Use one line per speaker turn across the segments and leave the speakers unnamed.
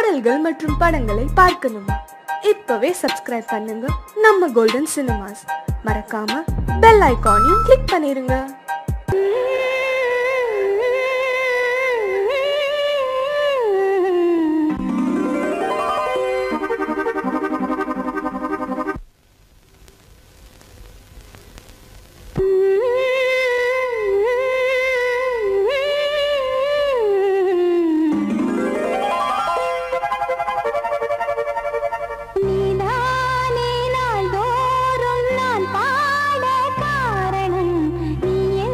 பாடல்கள் மற்றும் படங்களை பார்க்கணுமா இப்பவே சப்ஸ்கிரைப் பண்ணுங்க நம்ம கோல்டன் சினிமாஸ் மறக்காம பெல் ஐகானையும் கிளிக் பண்ணிருங்க
நீதானே நாள்தோறும் நான் பாட காரணம் நீ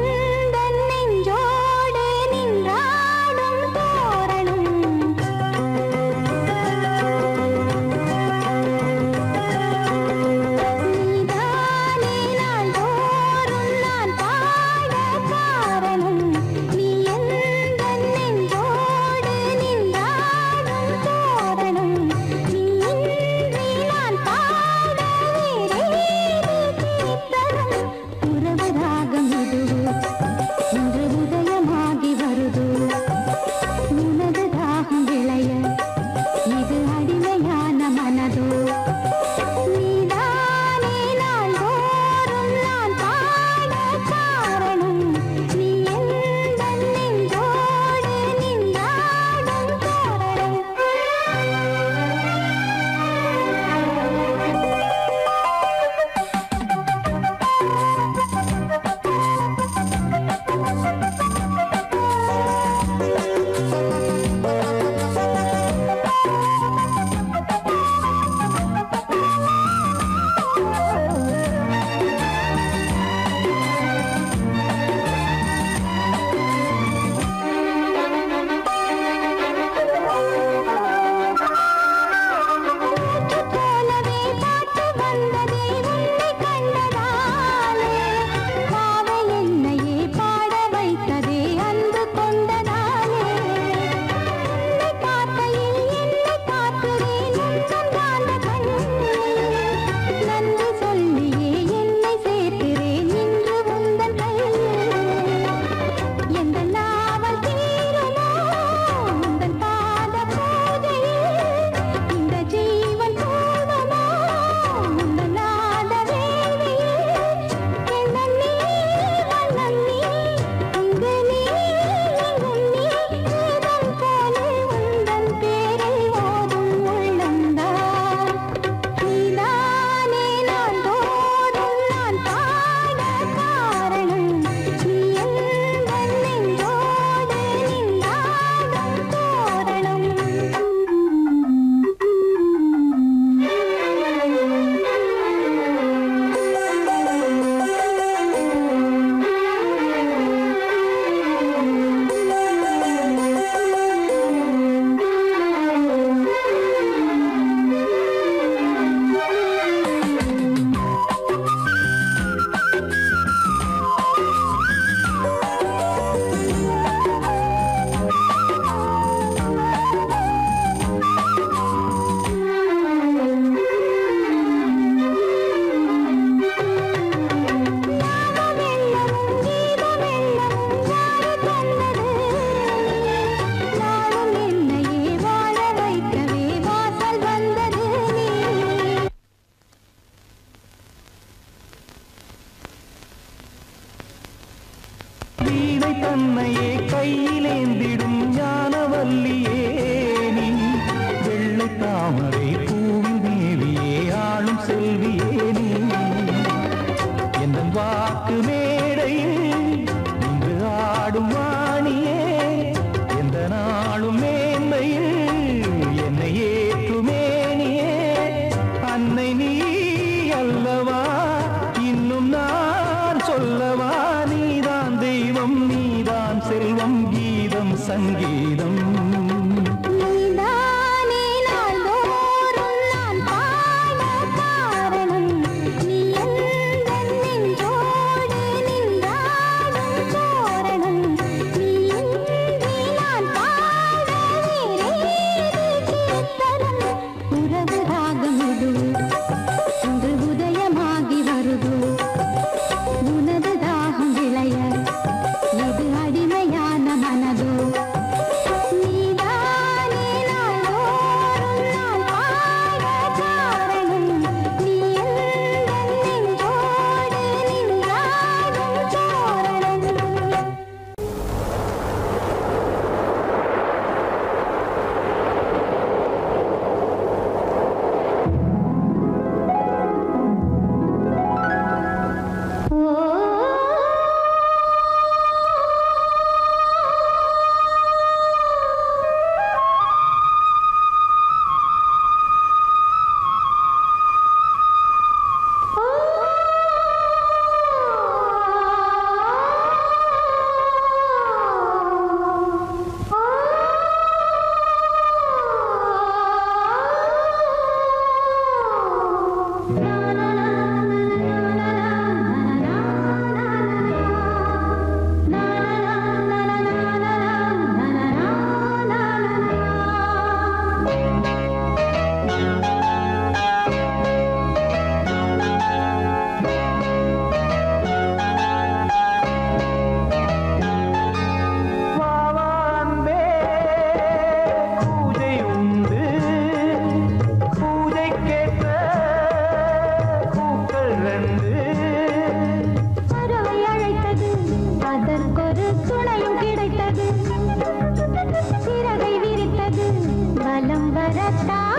வலம் வரத்தான்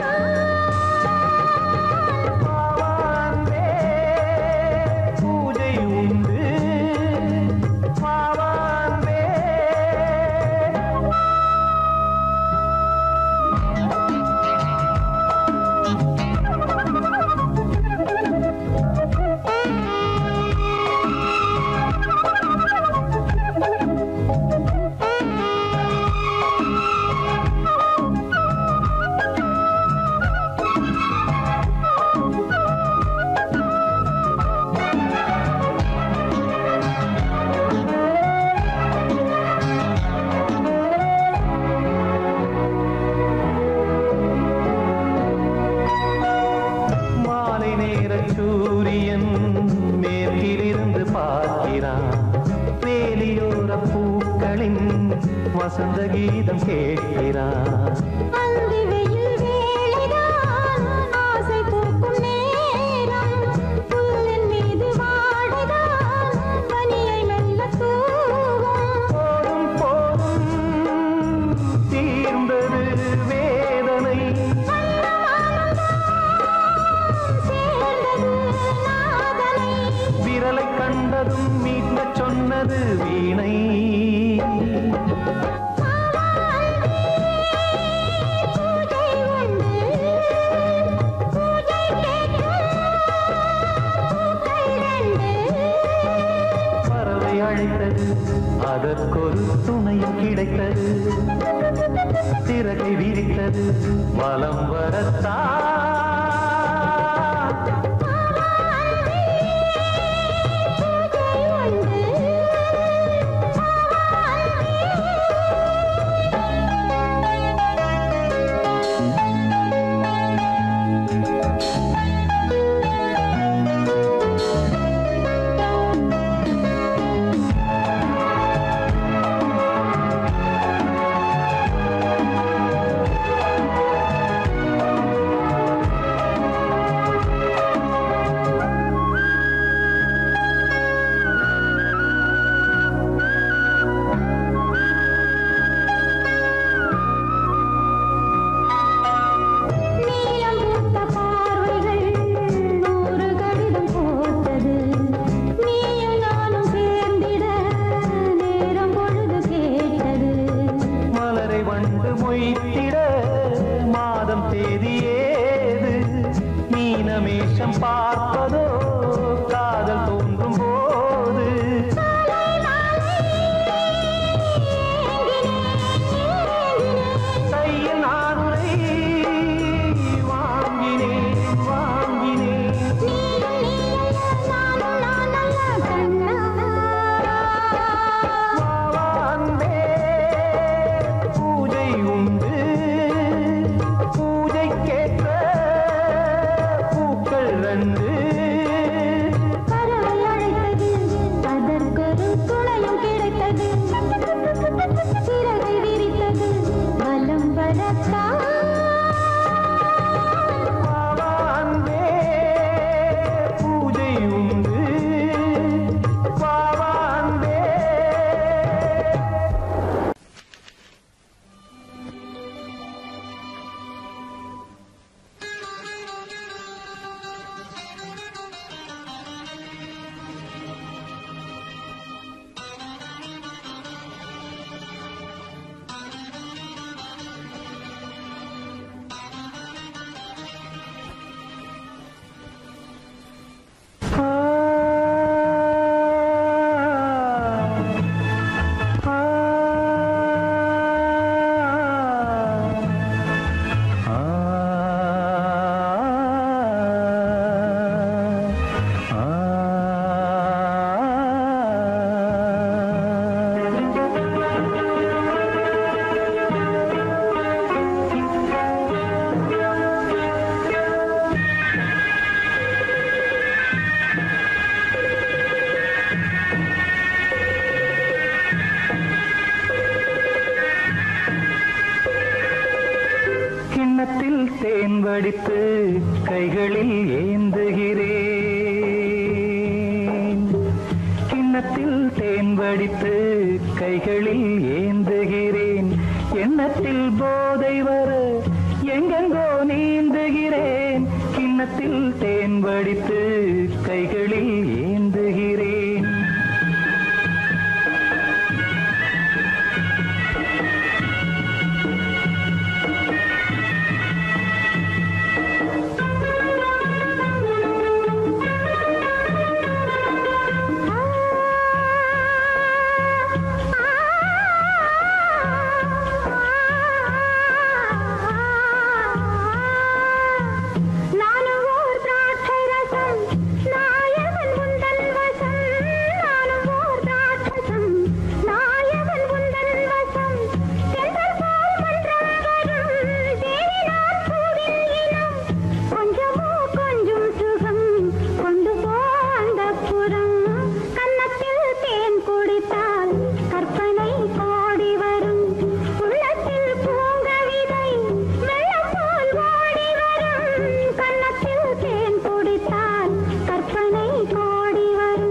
பாவாந்தே பூஜை உண்டு பாவாந்தே மாலை நேர சூரியன் மேற்கிலிருந்து பார்க்கிறான் வேலியோர பூக்களின் வசந்த கீதம் கேட்கிறான்
அந்தி வெயில் வேளைதான் ஆசை பூக்கும் நேரம் புல்லின் மீது வாடைதான் பனியை மெல்ல தூவும்
போதும் போதும் தீர்ந்தது வேதனை
சேர்ந்தது நாதனை
விரலை கண்டதும் மீட்கச் சொன்னது வீணை
பூஜை உண்டு பூஜை கேட்க பூக்கள் ரெண்டு
பறவை அழைத்தது அதற்கொரு துணையும் கிடைத்தது சிறகை விரித்தது வலம் வரத்தான்
பூஜை உண்டு நீலம் பூத்த பார்வைகள் நூறு கடிதம் போட்டது நீயும் நானும் சேர்ந்திட நேரம் பொழுது கேட்டது
மலரை வண்டு மொய்த்திட மாதம் தேதி ஏது மீனமேஷம் பார்ப்பதோ காதல் தோன்றும் போது கையில் நானுரை வாங்கினேன் வாங்கினேன் வாவாந்தே பூஜை உண்டு பூஜைக்கேற்ற பூக்கள் ரெண்டு
பறவை அழைத்தது அதற்கொரு துணையும் கிடைத்தது சிறகை விரித்தது வலம் வரத்தான்
வாவாந்தே பூஜை உண்டு வாவாந்தே கிண்ணத்தில் தேன் வடித்து கைகளில் ஏந்துகிறேன் கிண்ணத்தில் தேன் வடித்து கைகளில் ஏந்துகிறேன் எண்ணத்தில் போதை வர கிண்ணத்தில் தேன் வடித்து கைகளில் ஏந்துகிறேன்
நானும் ஓர் திராட்சை ரசம் நாயகன் உந்தன் வசம் நானும் ஓர் திராட்சசம் நாயகன் உந்தன் வசம் சென்றல் போல் மன்றம் வரும் தேவி நான் பூவின் இனம் கொஞ்சமோ கொஞ்சம் சுகம் கொண்டு போ அந்தப்புறம் கன்னத்தில் தேன் குடித்தால் கற்பனை கோடி வரும் உள்ளத்தில் பூங்கவிதை வெள்ளம் போல் ஓடி வரும் கன்னத்தில் தேன் குடித்தால் கற்பனை கோடி வரும்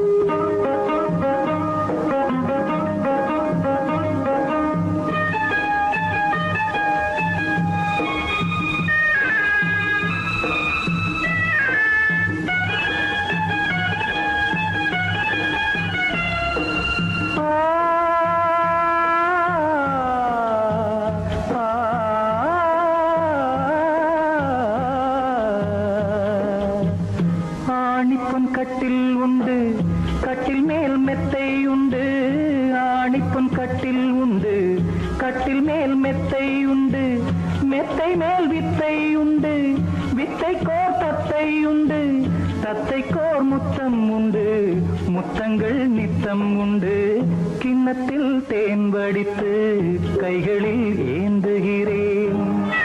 ஆணிப்பொன் கட்டில் உண்டு கட்டில் மேல் மெத்தை உண்டு ஆணிப்பொன் கட்டில் உண்டு கட்டில் மேல் மெத்தை உண்டு மெத்தை மேல் வித்தை உண்டு வித்தை கோர் தத்தை உண்டு தத்தை கோர் முத்தம் உண்டு முத்தங்கள் நித்தம் உண்டு கிண்ணத்தில் தேன் வடித்து கைகளில் ஏந்துகிறேன்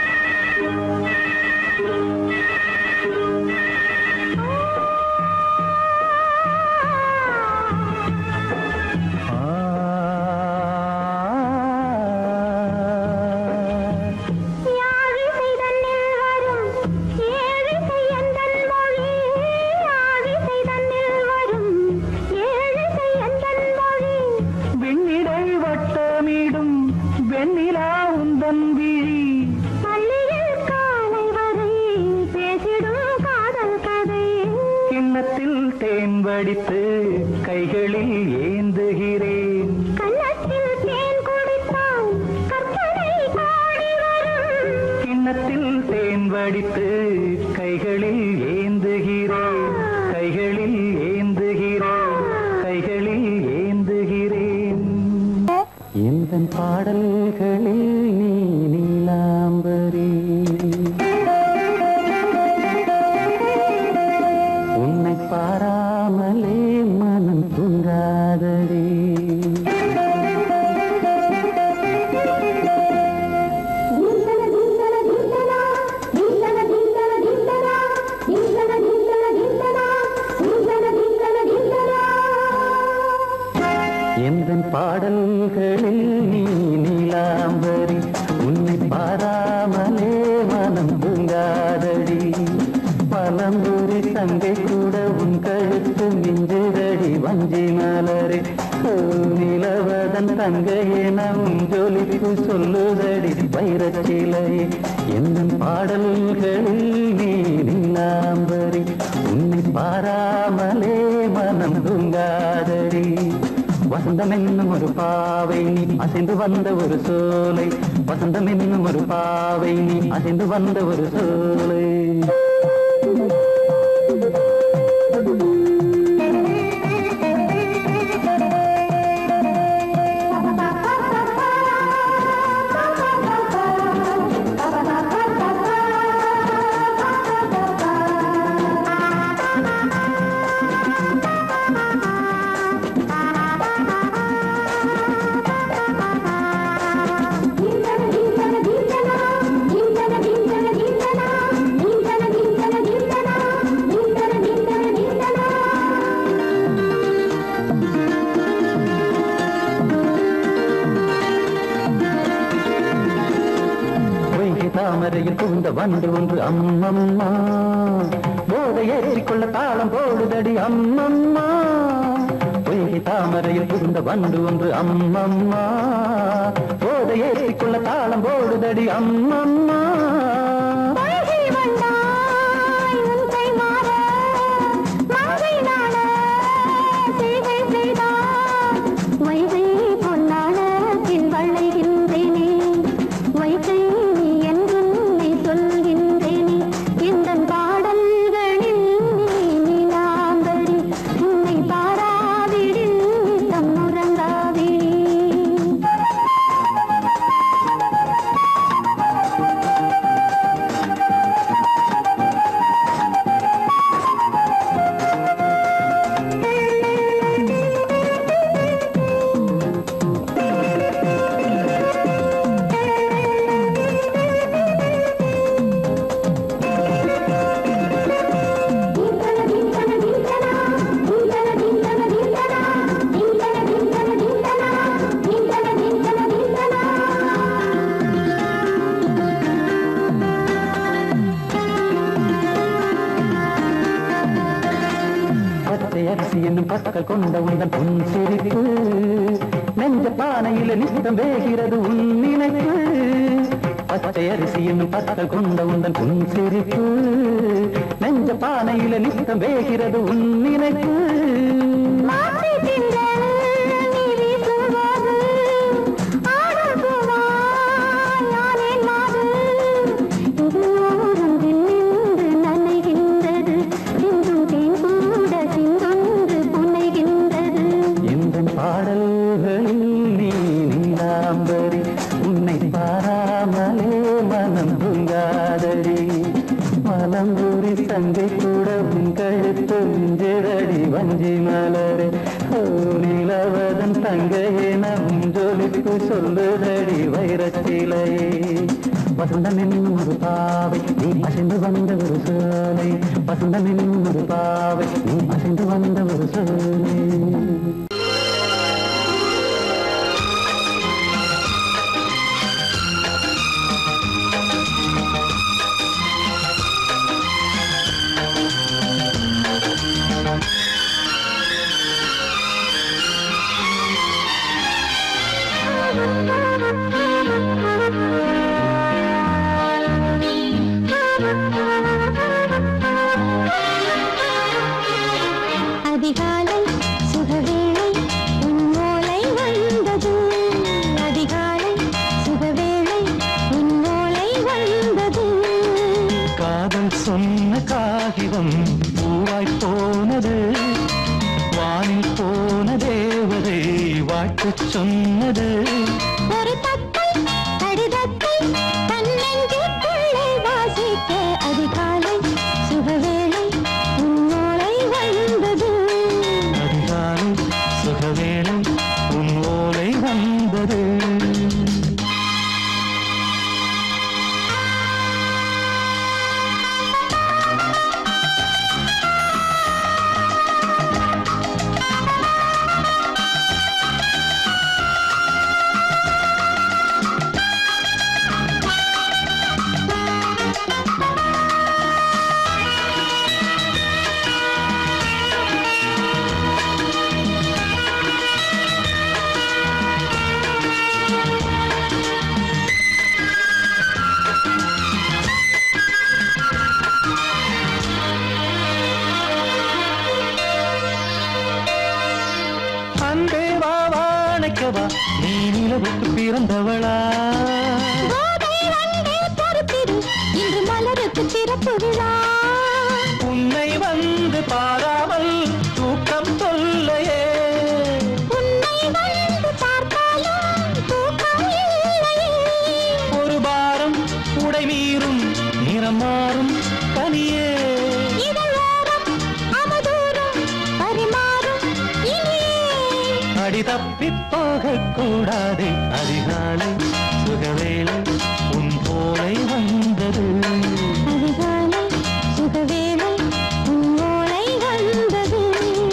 யாழிசை தன்னில் வரும் ஏழிசை எந்தன் மொழி யாழிசை தன்னில் வரும் ஏழிசை எந்தன் மொழி
வெண்ணிடை வட்டமிடும் வெண்ணிலா உந்தன் விழி
பள்ளியில் காலை வரை பேசிடும் காதல் கதை
கிண்ணத்தில் தேன் வடித்து கைகளில் ஏந்துகிறேன்
கன்னத்தில் தேன் குடித்தால் கற்பனை கோடி வரும்
கிண்ணத்தில் தேன் வடித்து கைகளில் ஏந்துகிறேன் கைகளில் ஏந்துகிறேன் கைகளில் ஏந்துகிறேன் எந்த பாடல்களில் நீ நீலாம்பரி உன்னை பாராமலே மனம் தூங்காதடி
தீந்தன தீந்தன தீந்தனா தீந்தன தீந்தன தீந்தனா தீந்தன தீந்தன தீந்தனா தீந்தன தீந்தன தீந்தனா
எந்த பாடல்களில் நீ நீலாம்பரி உன்னை பாராமலே மனம் தூங்காதடி பலம்புரி தங்கை கூட உன் கழுத்து மிஞ்சுதடி வஞ்சி மலரே ஓ, நிலவதன் தங்கையே நம் ஜொலிப்பு சொல்லுதடி வைரச்சிலை எந்த பாடல்களில் நீ நீலாம்பரி உன்னை பாராமலே மனம் தூங்காதடி வசந்தம் என்னும் ஒரு பாவை நீ அசைந்து வந்த ஒரு சோலை வசந்தம் என்னும் ஒரு பாவை நீ அசைந்து வந்த ஒரு சோலை
தீந்தன தீந்தன தீந்தனா தீந்தன தீந்தன தீந்தனா தீந்தன தீந்தன தீந்தனா தீந்தன தீந்தன தீந்தனா
பொய்கை தாமரையில் புகுந்த வண்டு ஒன்று அம்மம்மா போதை ஏற்றிக்கொள்ள தாளம் போடுதடி அம்மம்மா பொய்கை தாமரையில் புகுந்த வண்டு ஒன்று அம்மம்மா போதை ஏற்றிக்கொள்ள தாளம் போடுதடி அம்மம்மா
பொய்கை வந்தாய் உன்
அரிசி என்னும் பற்கள் கொண்ட உந்தன் பொன் சிரிப்பு நெஞ்ச பானையில நித்தம் வேகிறது உன் நினைப்பு பச்சை அரிசி என்னும் பற்கள் கொண்ட உந்தன் பொன் சிரிப்பு நெஞ்ச பானையில நித்தம் வேகிறது உன் நினைப்பு
மாற்றி திங்கள் நீ வீசுவது ஆடும் பூவாய் யானேன் மாது இது ஓரம் நின்று நனைகின்றது சிந்தும் தேன் கூட சிந்தொன்று புனைகின்றது
இந்த பாடல்களில் நீ நீலாம்பரி உன்னை பாராமலே மனம் தூங்காதடி மலம்பூரி சங்கை கூட உன் கழுத்து மிஞ்சரடி வஞ்சி மலரே ஓ நிலவதன் தங்கையென உன் ஜொலிப்பு சொல்லுதடி வைரச்சிலையே வசந்தம் என்னும் ஒரு பாவை நீ அசைந்து வந்த ஒரு சோலை வசந்தம் என்னும் ஒரு பாவை நீ அசைந்து வந்த ஒரு சோலை
அதிகாலை சுகவேளை உன் ஓலை வந்தது அதிகாலை சுகவேளை உன் ஓலை வந்தது
காதல் சொன்ன காகிதம் பூவாய் போனது வானில் போன தேவதை வாழ்த்து சொன்னது
ஒரு தத்தை கடிதத்தை தன்னெஞ்சுக்குள்ளே வாசிக்க அதிகாலை சுகவேளை உன் ஓலை வந்தது
அதிகாலை சுகவேளை உன் ஓலை வந்தது அன்பே வா வாழைக்கவா நீ நிலவுக்கு பிறந்தவளா
கோதை வந்தே பொறுத்திரு இன்று மலருக்கு திறப்பு விழா
உன்னை வந்து பாராமல் தூக்கம் தொல்லையே
உன்னை வந்து பார்த்தாலும் தூக்கம் இல்லையே
ஒரு பாரம் உடை மீறும் நிறம் மாறும் கனியே
இதழோரம் அமுதூரம் பரிமாறும் இனியே
அடி தப்பிப் போகக் கூடாது அதிகாலை சுகவேளை உன் போலை வந்தது
அதிகாலை சுகவேளை உன் ஓலை வந்தது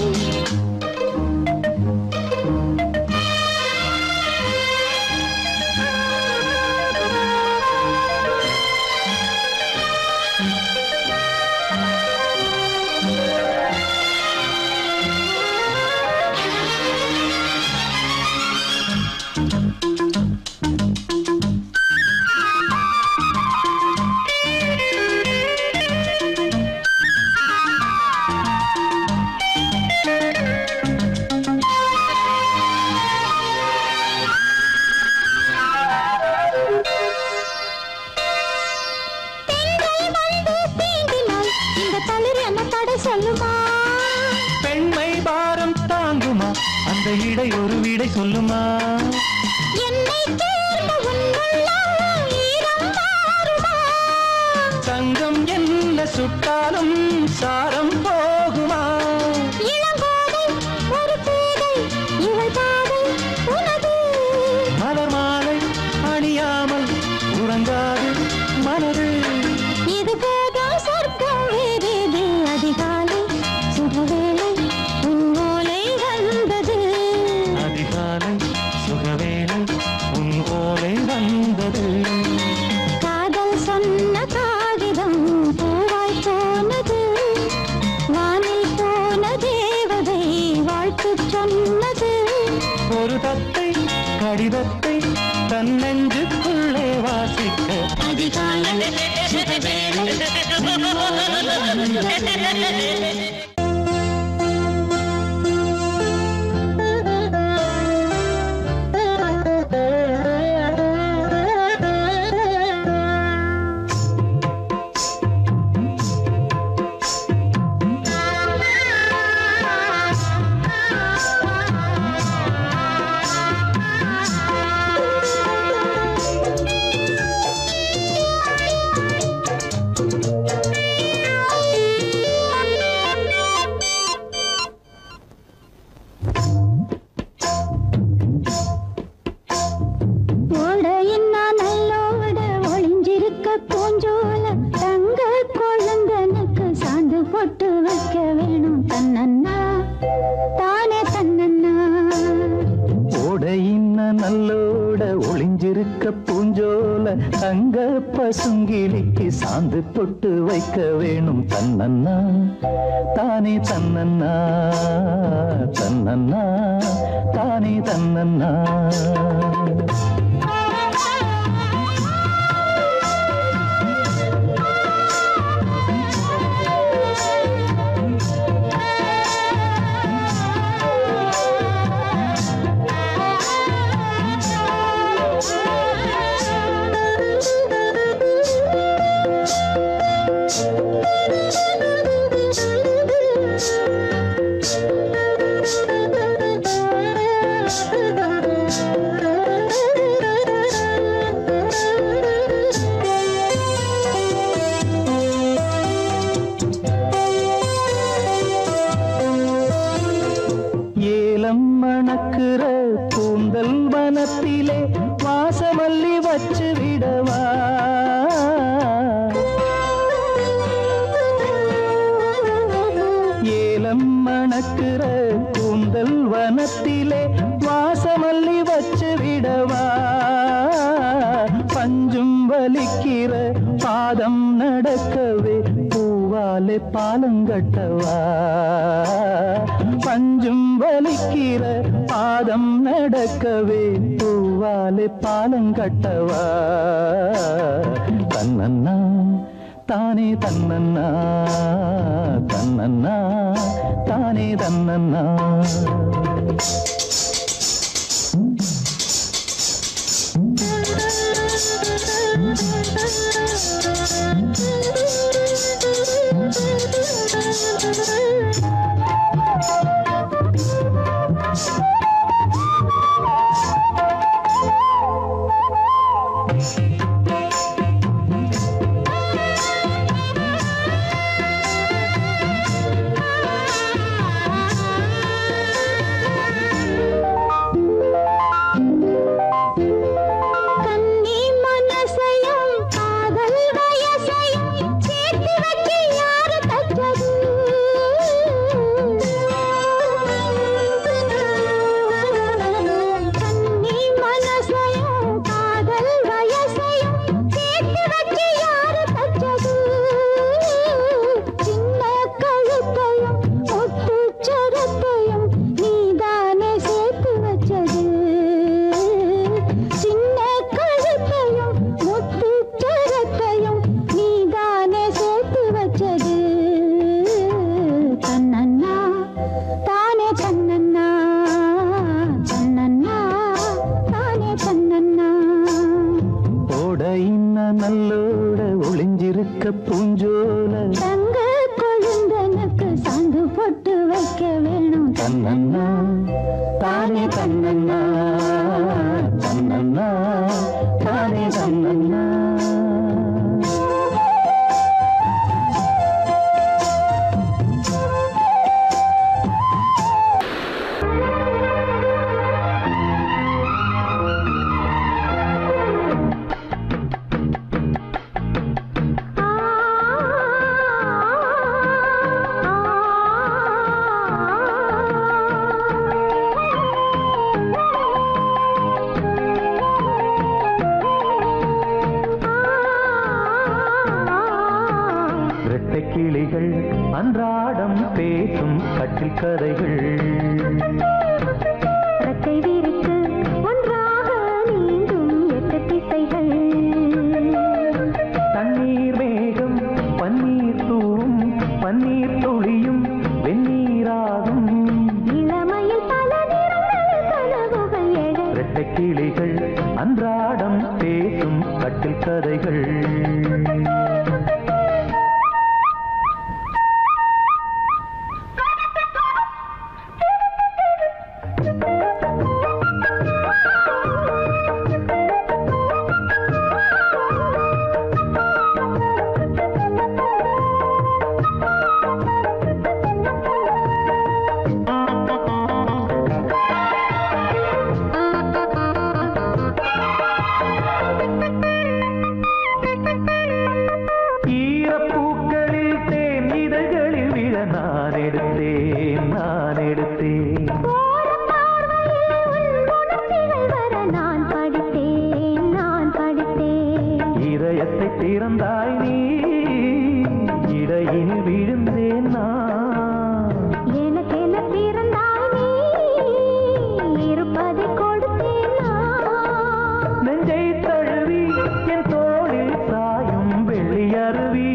பெண்கள் வந்து தீண்டினால் இந்த தளிர் என்ன தடை சொல்லுமா
பெண்மை பாரம் தாங்குமா அந்த இடை ஒரு விடை சொல்லுமா
என்னை தேர்ந்த உன் உள்ளம் ஈரம் மாறுமா
தங்கம் என்ன சுட்டாலும் சாரம் போகுமா
இளங்கோதை ஒரு பேதை இவள் பாதை உனது
மலர் மாலை அணியாமல் உறங்காது மனது
இது போதும் சொர்க்கம் வேறேது அதிகாலை சுகவேளை உன் ஓலை வந்தது
அதிகாலை சுகவேளை உன் ஓலை வந்தது
காதல் சொன்ன காகிதம் பூவாய் போனது வான்
கீதத்தை தன் நெஞ்சுக்குள்ளே வாசிக்க
அதிகாலை சுகவேளை ஓடையின் நல்லோட ஒளிஞ்சிருக்க பூஞ்சோல தங்க குழந்தனுக்கு சாந்து போட்டு வைக்க வேணும் தன்னண்ணா தானே தன்னண்ணா
ஓடையின்ன நல்லோட ஒளிஞ்சிருக்க பூஞ்சோல தங்க பசுங்கிளிக்கு சாந்து பொட்டு வைக்க வேணும் தன்னண்ணா தானே தன்னண்ணா தன்னண்ணா தானே தன்னண்ணா ஏலம் மணக்கிற கூந்தல் வனத்திலே வாசமல்லி வச்சு விடவா ஏலம் மணக்கிற கூந்தல் வனத்திலே வாசமல்லி வச்சு விடவா பஞ்சும் வலிக்கிற பாதம் நடக்கவே பூவாலே பாலங்கட்டவா பஞ்சும் வலிக்கிற பாதம் நடக்கவே பூவாலே பாலங்கட்டவா தன்னண்ணா தானே தன்னண்ணா தன்னண்ணா தானே தன்னண்ணா
கன்னி மனசையும் காதல் வயசையும் சேர்த்து வைக்க யாரு தச்சது கன்னி மனசையும் காதல் வயசையும் சேர்த்து வைக்க யாரு தச்சது சின்ன கழுத்தையும் ஒட்டுச்சரத்தையும் நீதானே சேர்த்து வச்சது சின்ன கழுத்தையும் முத்துச்சரத்தையும் நீதானே சேர்த்து வச்சது தன்னண்ணா தானே தன்னண்ணா தன்னண்ணா தானே தன்னண்ணா
ஓடையின்ன நல்லோட ஒளிஞ்சிருக்க பூஞ்சோல
தங்க கொழுந்தனுக்கு சாந்து போட்டு வைக்க வேணும்
தன்னண்ணா தானே தன்னண்ணா தன்னண்ணா தானே தன்னண்ணா இரட்டை கிளிகள் அன்றாடம் பேசும் கட்டில் கதைகள்
ரெக்கை விரித்து ஒன்றாக
எடுத்தேன் நான் எடுத்தேன்
ஓரம் பார்வையில் உன் உணர்ச்சிகள் வர நான் படித்தேன் நான் படித்தேன்
இதயத்தை திறந்தாய் நீ இடையில் விழுந்தேன் நான்
எனக்கென பிறந்தாய் நீ இருப்பதை கொடுத்தேன் நான்
நெஞ்சை தழுவி என் தோளில் சாயும் வெள்ளி அருவி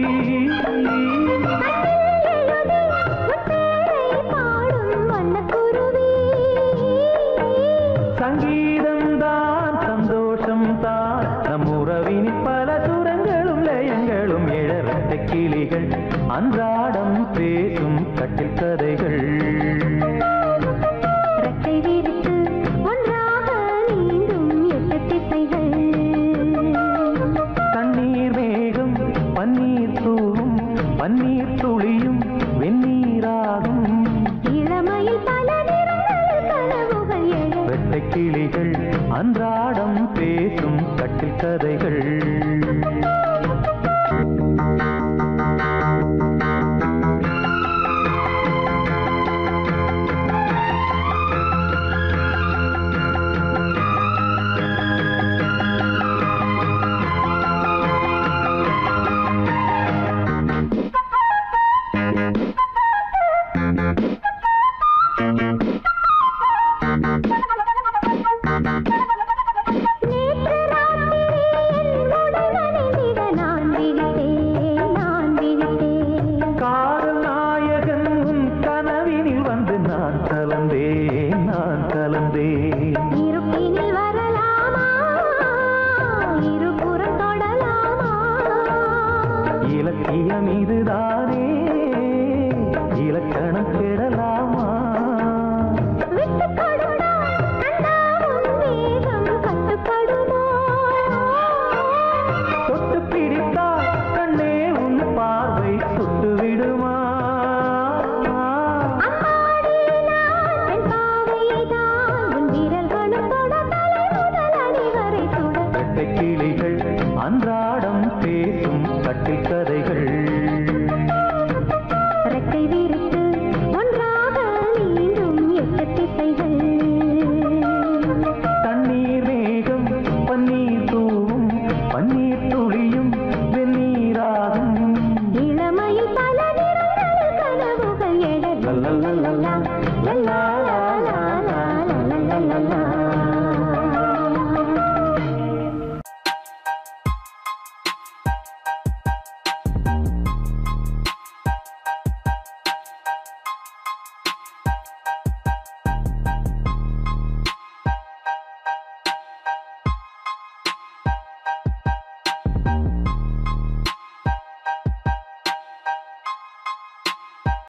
சங்கீதம் தான் சந்தோஷம் தான் நம் உறவினில் பல சுரங்களும் லயங்களும் இழந்த கிளிகள் அன்றாடம் பேசும் கட்டில் கதைகள் தண்ணீர் மேகம் பன்னீர் தூவும் பன்னீர் துளியும் வெந்நீராகும் வெட்டை கிளிகள் அன்றாடம் பேசும் கட்டில் கதைகள் காதல் நாயகன் உன் கனவினில் வந்து நான் கலந்தேன் நான் கலந்தேன்
இருப்பினில் வரலாமா இருபுறம் தொடலாமா
இலக்கியம் இதுதானே இலக்கணம் கெடலாமா